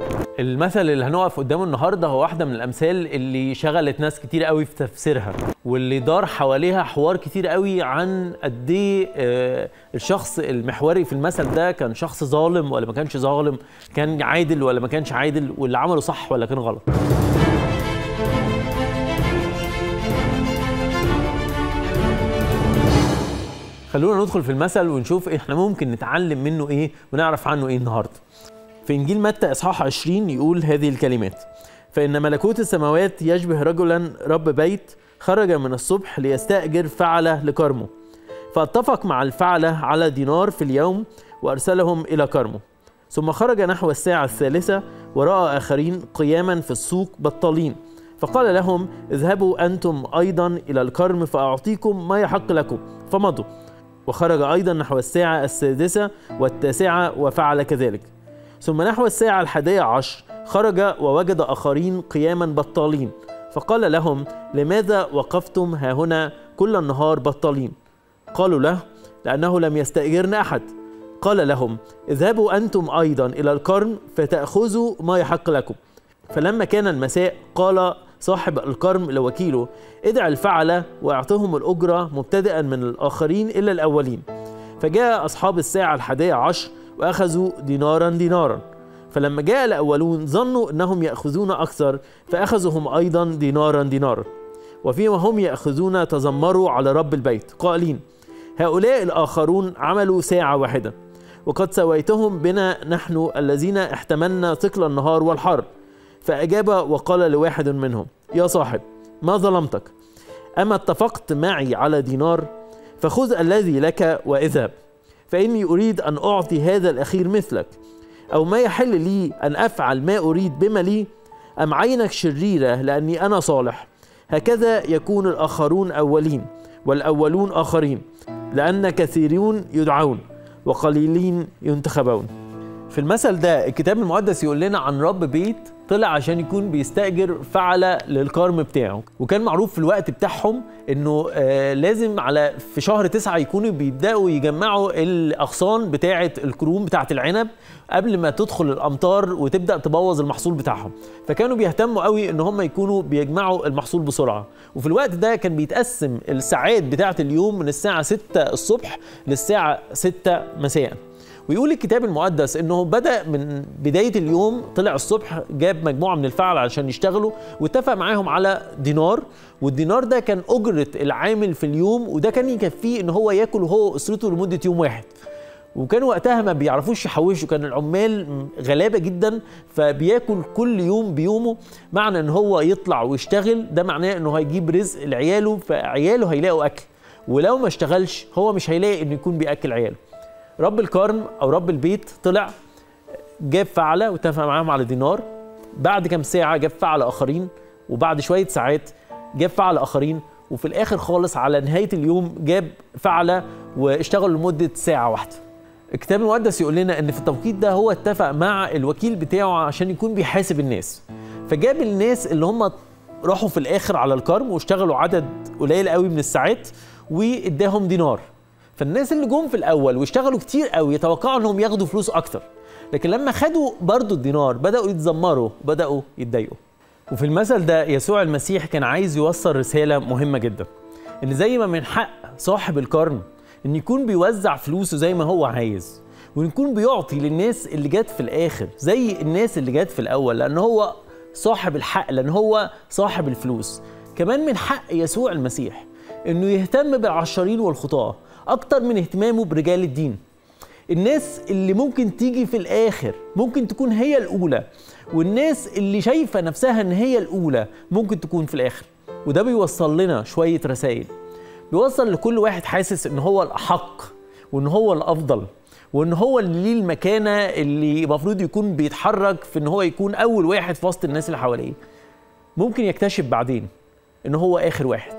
المثل اللي هنقف قدامه النهارده هو واحده من الامثال اللي شغلت ناس كتير قوي في تفسيرها واللي دار حواليها حوار كتير قوي عن قد ايه آه، الشخص المحوري في المثل ده كان شخص ظالم ولا ما كانش ظالم كان عادل ولا ما كانش عادل واللي عمله صح ولا كان غلط خلونا ندخل في المثل ونشوف احنا ممكن نتعلم منه ايه ونعرف عنه ايه النهارده في انجيل متى اصحاح 20 يقول هذه الكلمات فان ملكوت السماوات يشبه رجلا رب بيت خرج من الصبح ليستاجر فعله لكرمه فاتفق مع الفعله على دينار في اليوم وارسلهم الى كرمه ثم خرج نحو الساعه الثالثه وراى اخرين قياما في السوق بطالين فقال لهم اذهبوا انتم ايضا الى الكرم فاعطيكم ما يحق لكم فمضوا وخرج ايضا نحو الساعه السادسه والتاسعه وفعل كذلك ثم نحو الساعة الحادية عشر خرج ووجد آخرين قياما بطالين فقال لهم لماذا وقفتم ها هنا كل النهار بطالين قالوا له لأنه لم يستأجرنا أحد قال لهم اذهبوا أنتم أيضا إلى الكرم فتأخذوا ما يحق لكم فلما كان المساء قال صاحب الكرم لوكيله ادع الفعلة واعطهم الأجرة مبتدئا من الآخرين إلا الأولين فجاء أصحاب الساعة الحادية عشر وأخذوا دينارا دينارا فلما جاء الأولون ظنوا أنهم يأخذون أكثر فأخذهم أيضا دينارا دينارا وفيما هم يأخذون تذمروا على رب البيت قائلين هؤلاء الآخرون عملوا ساعة واحدة وقد سويتهم بنا نحن الذين احتملنا ثقل النهار والحر فأجاب وقال لواحد منهم يا صاحب ما ظلمتك أما اتفقت معي على دينار فخذ الذي لك واذهب فإني أريد أن أعطي هذا الأخير مثلك أو ما يحل لي أن أفعل ما أريد بما لي أم عينك شريرة لأني أنا صالح هكذا يكون الآخرون أولين والأولون آخرين لأن كثيرون يدعون وقليلين ينتخبون في المثل ده الكتاب المقدس يقول لنا عن رب بيت طلع عشان يكون بيستأجر فعلة للكرم بتاعه وكان معروف في الوقت بتاعهم انه آه لازم على في شهر تسعة يكونوا بيبدأوا يجمعوا الأغصان بتاعة الكروم بتاعة العنب قبل ما تدخل الأمطار وتبدأ تبوظ المحصول بتاعهم فكانوا بيهتموا قوي ان هم يكونوا بيجمعوا المحصول بسرعة وفي الوقت ده كان بيتقسم الساعات بتاعة اليوم من الساعة 6 الصبح للساعة 6 مساء ويقول الكتاب المقدس انه بدا من بدايه اليوم طلع الصبح جاب مجموعه من الفعل عشان يشتغلوا واتفق معاهم على دينار والدينار ده كان اجره العامل في اليوم وده كان يكفيه ان هو ياكل هو واسرته لمده يوم واحد وكانوا وقتها ما بيعرفوش يحوشوا كان العمال غلابه جدا فبياكل كل يوم بيومه معنى ان هو يطلع ويشتغل ده معناه انه هيجيب رزق لعياله فعياله هيلاقوا اكل ولو ما اشتغلش هو مش هيلاقي انه يكون بياكل عياله رب الكرم او رب البيت طلع جاب فعله واتفق معاهم على دينار بعد كام ساعه جاب فعله اخرين وبعد شويه ساعات جاب فعله اخرين وفي الاخر خالص على نهايه اليوم جاب فعله واشتغلوا لمده ساعه واحده الكتاب المقدس يقول لنا ان في التوقيت ده هو اتفق مع الوكيل بتاعه عشان يكون بيحاسب الناس فجاب الناس اللي هم راحوا في الاخر على الكرم واشتغلوا عدد قليل قوي من الساعات واداهم دينار فالناس اللي جم في الاول واشتغلوا كتير قوي يتوقعوا انهم ياخدوا فلوس اكتر لكن لما خدوا برضو الدينار بداوا يتذمروا بداوا يتضايقوا وفي المثل ده يسوع المسيح كان عايز يوصل رساله مهمه جدا ان زي ما من حق صاحب الكرم ان يكون بيوزع فلوسه زي ما هو عايز ويكون بيعطي للناس اللي جت في الاخر زي الناس اللي جت في الاول لان هو صاحب الحق لان هو صاحب الفلوس كمان من حق يسوع المسيح انه يهتم بالعشارين والخطاه اكتر من اهتمامه برجال الدين الناس اللي ممكن تيجي في الاخر ممكن تكون هي الاولى والناس اللي شايفه نفسها ان هي الاولى ممكن تكون في الاخر وده بيوصل لنا شويه رسائل بيوصل لكل واحد حاسس ان هو الاحق وان هو الافضل وان هو اللي ليه المكانه اللي المفروض يكون بيتحرك في ان هو يكون اول واحد في وسط الناس اللي حواليه ممكن يكتشف بعدين ان هو اخر واحد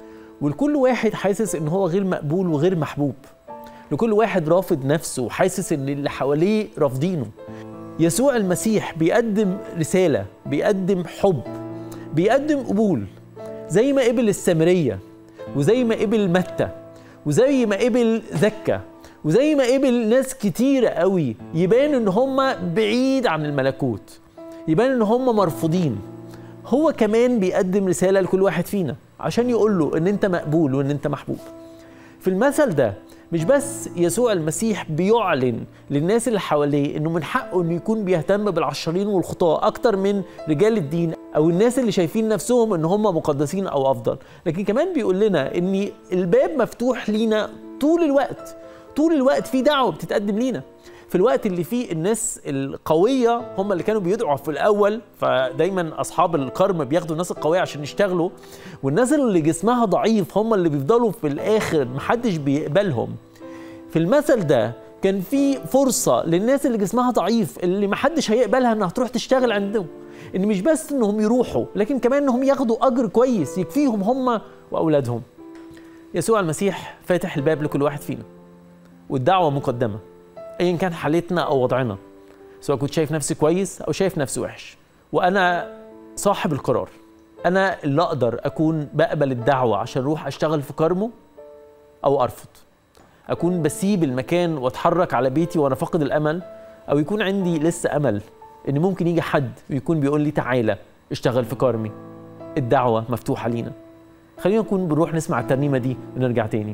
ولكل واحد حاسس ان هو غير مقبول وغير محبوب لكل واحد رافض نفسه وحاسس ان اللي حواليه رافضينه يسوع المسيح بيقدم رساله بيقدم حب بيقدم قبول زي ما قبل السامريه وزي ما قبل متى وزي ما قبل زكا وزي ما قبل ناس كتيرة قوي يبان ان هم بعيد عن الملكوت يبان ان هم مرفوضين هو كمان بيقدم رساله لكل واحد فينا عشان يقول له ان انت مقبول وان انت محبوب في المثل ده مش بس يسوع المسيح بيعلن للناس اللي حواليه انه من حقه انه يكون بيهتم بالعشرين والخطاة اكتر من رجال الدين او الناس اللي شايفين نفسهم ان هم مقدسين او افضل لكن كمان بيقول لنا ان الباب مفتوح لينا طول الوقت طول الوقت في دعوه بتتقدم لينا في الوقت اللي فيه الناس القوية هم اللي كانوا بيدعوا في الأول فدايما أصحاب الكرم بياخدوا الناس القوية عشان يشتغلوا والناس اللي جسمها ضعيف هم اللي بيفضلوا في الآخر محدش بيقبلهم في المثل ده كان في فرصة للناس اللي جسمها ضعيف اللي محدش هيقبلها انها تروح تشتغل عندهم ان مش بس انهم يروحوا لكن كمان انهم ياخدوا اجر كويس يكفيهم هم واولادهم يسوع المسيح فاتح الباب لكل واحد فينا والدعوة مقدمة ايا كان حالتنا او وضعنا سواء كنت شايف نفسي كويس او شايف نفسي وحش وانا صاحب القرار انا اللي اقدر اكون بقبل الدعوه عشان اروح اشتغل في كرمه او ارفض اكون بسيب المكان واتحرك على بيتي وانا فاقد الامل او يكون عندي لسه امل ان ممكن يجي حد ويكون بيقول لي تعالى اشتغل في كرمي الدعوه مفتوحه لينا خلينا نكون بنروح نسمع الترنيمه دي ونرجع تاني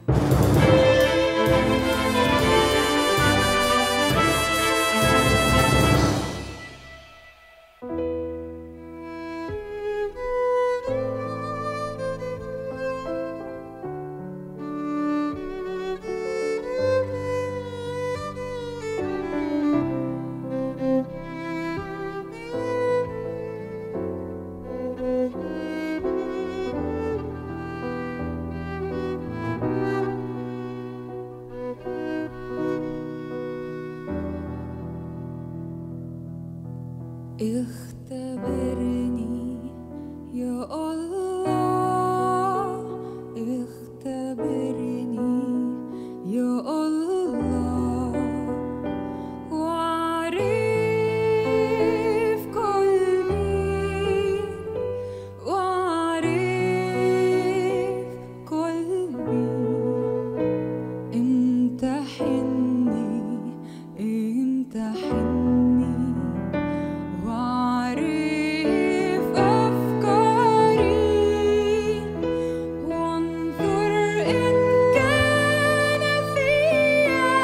اختبرني يا الله اختبرني يا الله وعرف قلبي وعرف قلبي امتحني امتحني وعرف أفكاري وانظر إن كان فيا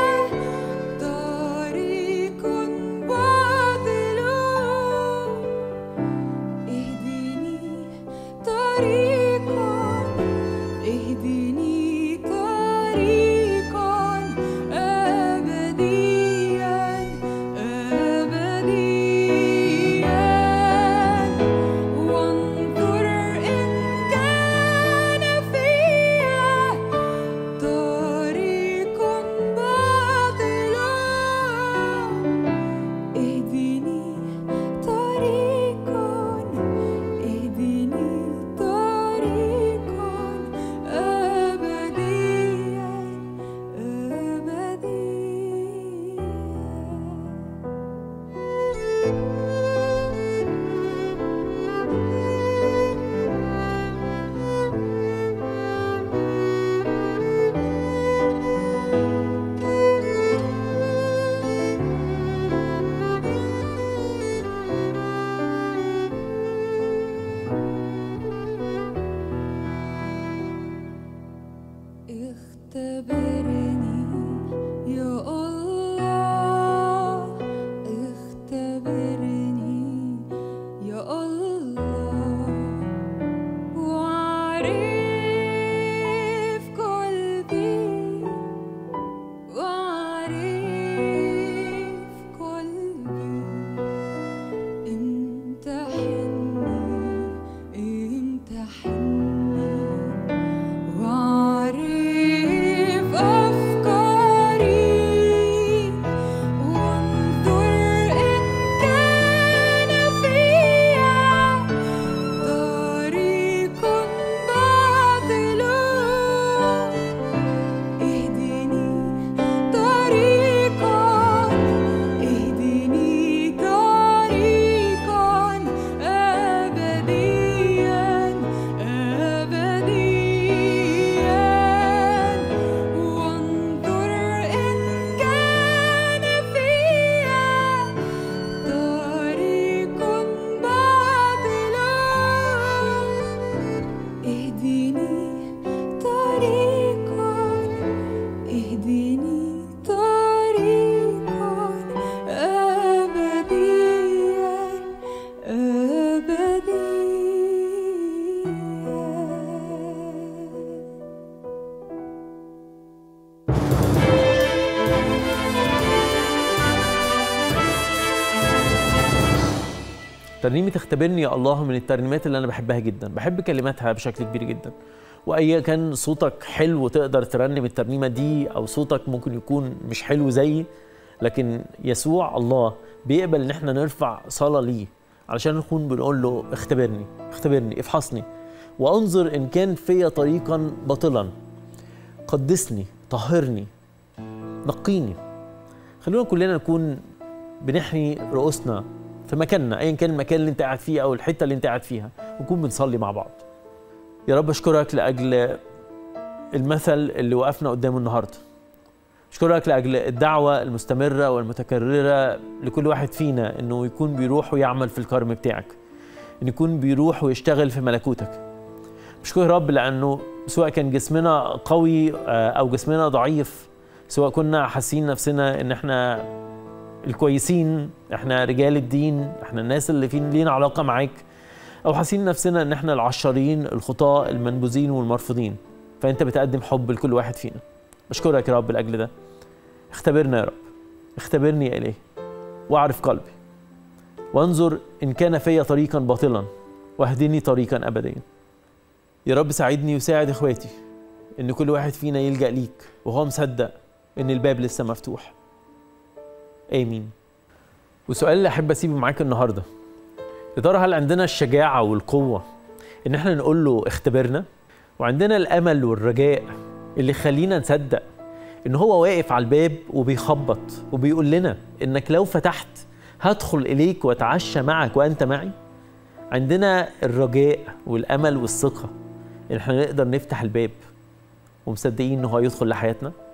طريق باطل اهدني طريقا اهدني طريقا أبديا ترنيمة اختبرني يا الله من الترنيمات اللي أنا بحبها جدا بحب كلماتها بشكل كبير جدا وأي كان صوتك حلو تقدر ترنم الترنيمة دي أو صوتك ممكن يكون مش حلو زيي لكن يسوع الله بيقبل إن احنا نرفع صلاة ليه علشان نكون بنقول له اختبرني اختبرني افحصني وانظر إن كان في طريقا باطلا قدسني طهرني نقيني خلونا كلنا نكون بنحني رؤوسنا في مكاننا ايا كان المكان اللي انت قاعد فيه او الحته اللي انت قاعد فيها ونكون بنصلي مع بعض يا رب اشكرك لاجل المثل اللي وقفنا قدامه النهارده اشكرك لاجل الدعوه المستمره والمتكرره لكل واحد فينا انه يكون بيروح ويعمل في الكرم بتاعك ان يكون بيروح ويشتغل في ملكوتك بشكر رب لانه سواء كان جسمنا قوي آه، او جسمنا ضعيف سواء كنا حاسين نفسنا ان احنا الكويسين احنا رجال الدين احنا الناس اللي فين لينا علاقه معاك او حاسين نفسنا ان احنا العشارين الخطاة المنبوذين والمرفوضين فانت بتقدم حب لكل واحد فينا بشكرك يا رب لاجل ده اختبرنا يا رب اختبرني يا الهي واعرف قلبي وانظر ان كان في طريقا باطلا واهدني طريقا ابديا يا رب ساعدني وساعد اخواتي ان كل واحد فينا يلجا ليك وهو مصدق ان الباب لسه مفتوح امين والسؤال اللي احب اسيبه معاك النهارده يا ترى هل عندنا الشجاعه والقوه ان احنا نقول له اختبرنا وعندنا الامل والرجاء اللي يخلينا نصدق ان هو واقف على الباب وبيخبط وبيقول لنا انك لو فتحت هدخل اليك واتعشى معك وانت معي عندنا الرجاء والامل والثقه ان احنا نقدر نفتح الباب ومصدقين ان هو يدخل لحياتنا